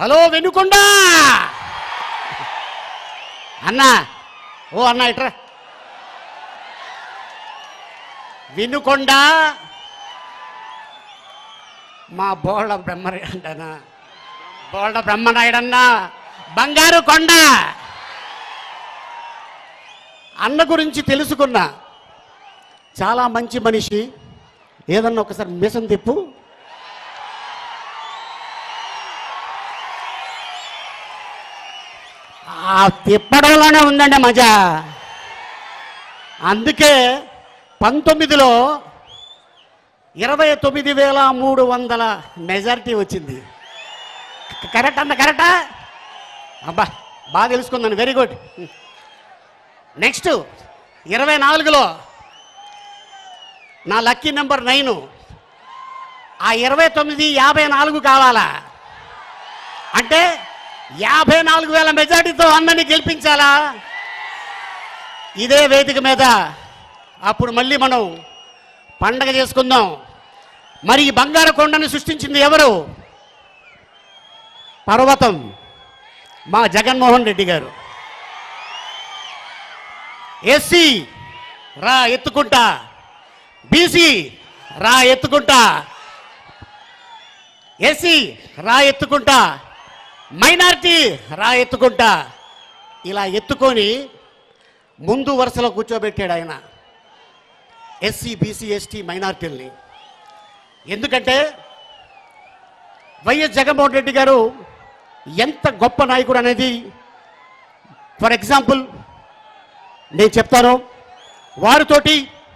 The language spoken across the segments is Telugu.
హలో వెనుకొండా అన్నా ఓ అన్నా ఇట్రా వినుకొండ మా బోళ్ళ బ్రహ్మనాయుడన్నా బోళ్ళ బ్రహ్మనాయుడన్నా బంగారు కొండ అన్న గురించి తెలుసుకున్నా చాలా మంచి మనిషి ఏదన్నా ఒకసారి మీసం తిప్పు ఆ తిప్పడంలోనే ఉందండి మజా అందుకే పంతొమ్మిదిలో ఇరవై తొమ్మిది వేల మూడు వందల మెజారిటీ వచ్చింది కరెక్ట్ అన్న కరెక్టా అబ్బా బాగా తెలుసుకుందాను వెరీ గుడ్ నెక్స్ట్ ఇరవై నాలుగులో నా లక్కీ నెంబర్ నైన్ ఆ ఇరవై తొమ్మిది యాభై నాలుగు కావాలా అంటే యాభై నాలుగు వేల మెజార్టీతో అందరినీ గెలిపించాలా ఇదే వేదిక మీద అప్పుడు మళ్ళీ మనం పండగ చేసుకుందాం మరి ఈ బంగారు కొండను సృష్టించింది ఎవరు పర్వతం మా జగన్మోహన్ రెడ్డి గారు ఎస్సీ రా ఎత్తుకుంటా బీసీ రా ఎత్తుకుంటా ఎస్సీ రా ఎత్తుకుంటా మైనారిటీ రా ఎత్తుకుంటా ఇలా ఎత్తుకొని ముందు వరుసలో కూర్చోబెట్టాడు ఆయన ఎస్సీ బీసీ ఎస్టీ మైనారిటీల్ని ఎందుకంటే వైఎస్ జగన్మోహన్ రెడ్డి గారు ఎంత గొప్ప నాయకుడు అనేది ఫర్ ఎగ్జాంపుల్ నేను చెప్తాను వారితోటి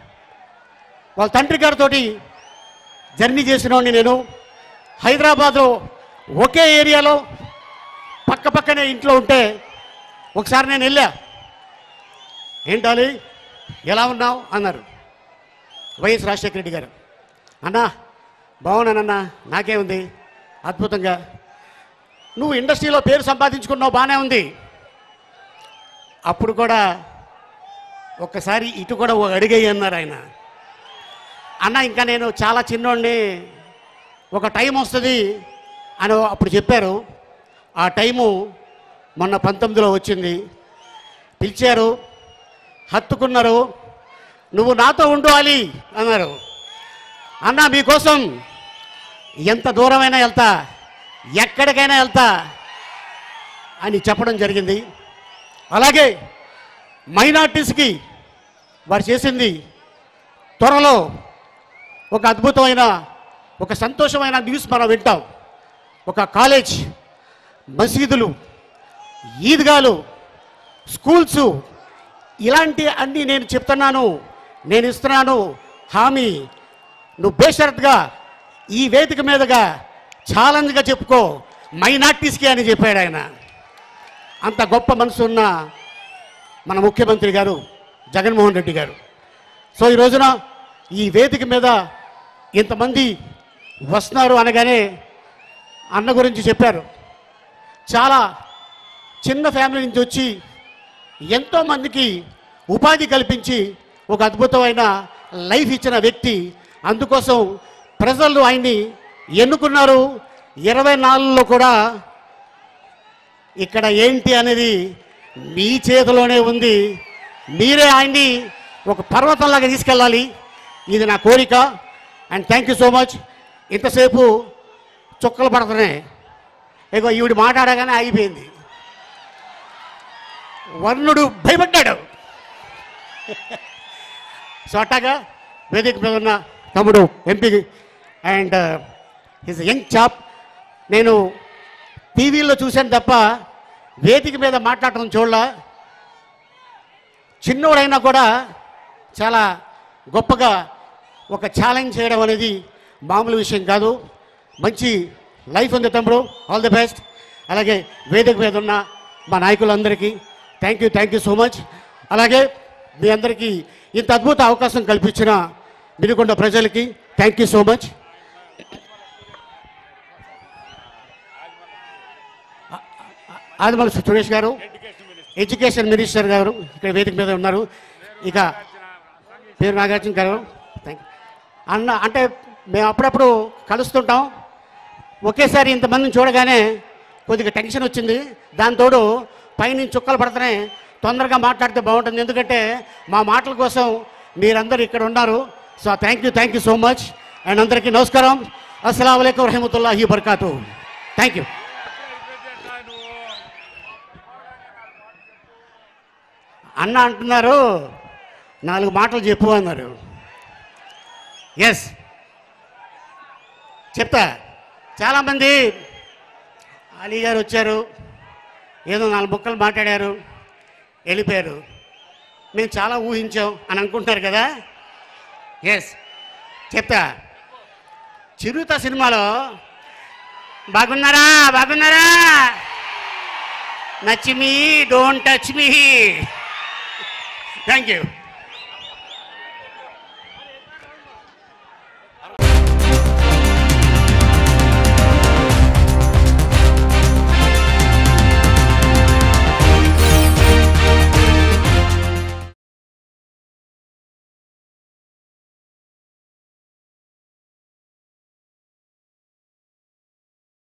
వాళ్ళ తండ్రి గారితోటి జర్నీ చేసినవాడిని నేను హైదరాబాద్లో ఒకే ఏరియాలో పక్క పక్కనే ఇంట్లో ఉంటే ఒకసారి నేను వెళ్ళా ఏంటాలి ఎలా ఉన్నావు అన్నారు వైఎస్ రాజశేఖర రెడ్డి గారు అన్నా బాగున్నానన్నా నాకేముంది అద్భుతంగా నువ్వు ఇండస్ట్రీలో పేరు సంపాదించుకున్నావు బాగానే ఉంది అప్పుడు కూడా ఒక్కసారి ఇటు కూడా ఓ అడిగేయి అన్నారు ఆయన అన్న ఇంకా నేను చాలా చిన్నోడిని ఒక టైం వస్తుంది అని అప్పుడు చెప్పారు ఆ టైము మొన్న పంతొమ్మిదిలో వచ్చింది పిలిచారు హత్తుకున్నారు నువ్వు నాతో ఉండు అలీ అన్నారు అన్న మీకోసం ఎంత దూరమైనా వెళ్తా ఎక్కడికైనా వెళ్తా అని చెప్పడం జరిగింది అలాగే మైనార్టీస్కి వారు చేసింది త్వరలో ఒక అద్భుతమైన ఒక సంతోషమైన న్యూస్ మనం వింటాం ఒక కాలేజ్ మసీదులు ఈద్గాలు స్కూల్స్ ఇలాంటి అన్నీ నేను చెప్తున్నాను నేను ఇస్తున్నాను హామీ నువ్వు బేషరత్గా ఈ వేదిక మీదుగా ఛాలెంజ్గా చెప్పుకో మైనార్టీస్కి అని చెప్పాడు ఆయన అంత గొప్ప మనసు ఉన్న మన ముఖ్యమంత్రి గారు జగన్మోహన్ రెడ్డి గారు సో ఈ రోజున ఈ వేదిక మీద ఇంతమంది వస్తున్నారు అనగానే అన్న గురించి చెప్పారు చాలా చిన్న ఫ్యామిలీ నుంచి వచ్చి ఎంతోమందికి ఉపాధి కల్పించి ఒక అద్భుతమైన లైఫ్ ఇచ్చిన వ్యక్తి అందుకోసం ప్రజలు ఆయన్ని ఎన్నుకున్నారు ఇరవై నాలుగులో కూడా ఇక్కడ ఏంటి అనేది మీ చేతిలోనే ఉంది మీరే ఆయన్ని ఒక పర్వతంలాగా తీసుకెళ్ళాలి ఇది నా కోరిక and thank you so much ఇంతసేపు చుక్కలు పడుతున్నాయి ఇగో ఈవిడ మాట్లాడగానే ఆగిపోయింది వర్ణుడు భయపడ్డాడు సో అట్టాగా వేదిక మీద ఉన్న తమ్ముడు MP and his young chap నేను టీవీలో చూశాను తప్ప వేదిక మీద మాట్లాడటం చూడలా చిన్నోడైనా కూడా చాలా గొప్పగా ఒక ఛాలెంజ్ చేయడం అనేది మామూలు విషయం కాదు మంచి లైఫ్ ఉంది తమ్ముడు ఆల్ ది బెస్ట్ అలాగే వేదిక మీద ఉన్న మా నాయకులందరికీ thank you thank you so much అలాగే మీ అందరికీ ఇంత అద్భుత అవకాశం కల్పించిన మినుకొండ ప్రజలకి thank you so much Adimala Suresh garu education minister గారు ఇక్కడ వేదిక మీద ఉన్నారు ఇక పేరు నాగార్జున గారు థ్యాంక్ అన్న అంటే మేము అప్పుడప్పుడు కలుస్తుంటాం ఒకేసారి ఇంతమందిని చూడగానే కొద్దిగా టెన్షన్ వచ్చింది దాంతోడు పైనుంచి చుక్కలు పడుతున్నాయి తొందరగా మాట్లాడితే బాగుంటుంది ఎందుకంటే మా మాటల కోసం మీరందరూ ఇక్కడ ఉన్నారు so thank you thank you so much and అందరికీ నమస్కారం అస్సలం అయికం రహమతుల్లాహి బర్కాతు థ్యాంక్ యూ అన్న అంటున్నారు నాలుగు మాటలు చెప్పు అన్నారు ఎస్ చెప్తా చాలామంది అలీ గారు వచ్చారు ఏదో నాలుగు ముక్కలు మాట్లాడారు వెళ్ళిపోయారు మేము చాలా ఊహించాం అని అనుకుంటున్నారు కదా ఎస్ చెప్తా చిరుత సినిమాలో బాగున్నారా బాగున్నారా నచ్చి మీ don't touch me thank you